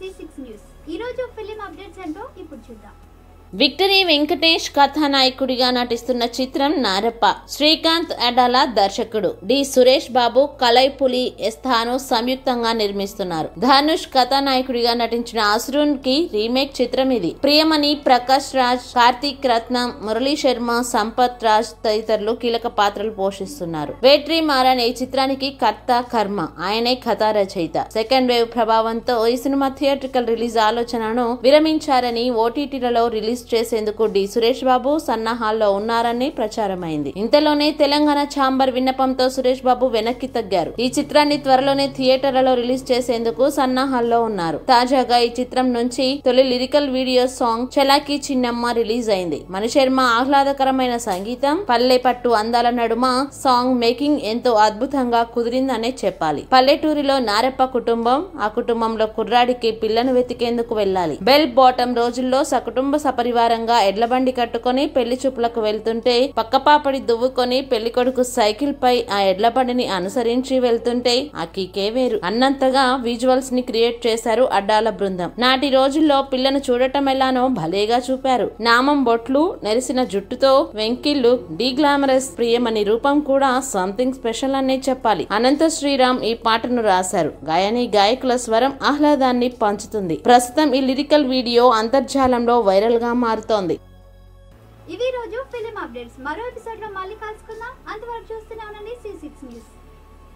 C six news ఈ రోజు film updates ఏంటో ఇప్పుడు చూద్దాం విక్టరీ వెంకటేష్ కథానాయకుడిగా నటిస్తున్న చిత్రం నారప్ప శ్రీకాంత్ అడాల దర్శకుడు డి సురేష్ బాబు కలైపులి ఎస్థాను సంయుక్తంగా నిర్మిస్తున్నారు ధనుష్ కథానాయకుడిగా నటించిన అసురున్ కి రీమేక్ చిత్రం ఇది ప్రియమణి ప్రకాష్ రాజ్ కార్తీక్ రత్నం మురళీ శర్మ సంపత్ రాజ్ తదితరులు కీలక పాత్రలు పోషిస్తున్నారు వేట్రీ మారన్ ఈ చిత్రానికి కర్త కర్మ ఆయనే కథా రచయిత సెకండ్ వేవ్ ప్రభావంతో ఈ సినిమా థియేట్రికల్ రిలీజ్ ఆలోచనను విరమించారని ఓటీటీలలో రిలీజ్ చేసేందుకు డి సురేష్ బాబు సన్నాహాల్లో ఉన్నారని ప్రచారమైంది ఇంతలోనే తెలంగాణ ఛాంబర్ విన్నపంతో సురేష్ బాబు వెనక్కి తగ్గారు ఈ చిత్రాన్ని త్వరలోనే థియేటర్లలో రిలీజ్ చేసేందుకు సన్నాహాల్లో ఉన్నారు తాజాగా ఈ చిత్రం నుంచి తొలి లిరికల్ వీడియో సాంగ్ చలాకీ చిన్నమ్మ రిలీజ్ అయింది మణిశర్మ ఆహ్లాదకరమైన సంగీతం పల్లె పట్టు అందాల నడుమ సాంగ్ మేకింగ్ ఎంతో అద్భుతంగా కుదిరిందనే చెప్పాలి పల్లెటూరిలో నారెప్ప కుటుంబం ఆ కుటుంబంలో కుర్రాడికి పిల్లను వెతికేందుకు వెళ్ళాలి బెల్ బాటం రోజుల్లో సకుటుంబ సపరివారంగా ఎడ్లబండి కట్టుకొని పెళ్లి చూపులకు వెళ్తుంటే పక్కపాపడి దువ్వుకొని పెళ్లి కొడుకు సైకిల్ పై ఆ ఎడ్లబండిని అనుసరించి వెళ్తుంటే ఆ కీకే వేరు అన్నంతగా విజువల్స్ ని క్రియేట్ చేశారు అడ్డాల బృందం నాటి రోజుల్లో పిల్లను చూడటం ఎలానో భలేగా చూపారు నామం బొట్లు నెరిసిన జుట్టుతో వెంకిళ్ళు డీ గ్లామరస్ ప్రియమని రూపం కూడా సంథింగ్ స్పెషల్ అనే చెప్పాలి అనంత శ్రీరామ్ ఈ పాటను రాశారు గాయని గాయకుల స్వరం ఆహ్లాదాన్ని పంచుతుంది ప్రస్తుతం ఈ లిరికల్ వీడియో అంతర్జాలంలో వైరల్ గా మారుతోంది ఇవి ఈ రోజు ఫిలిం అప్డేట్స్ మరో ఎపిసోడ్ లో మళ్ళీ కలుసుకుందాం అంతవరకు చూస్తూనే ఉండండి సి సిక్స్ న్యూస్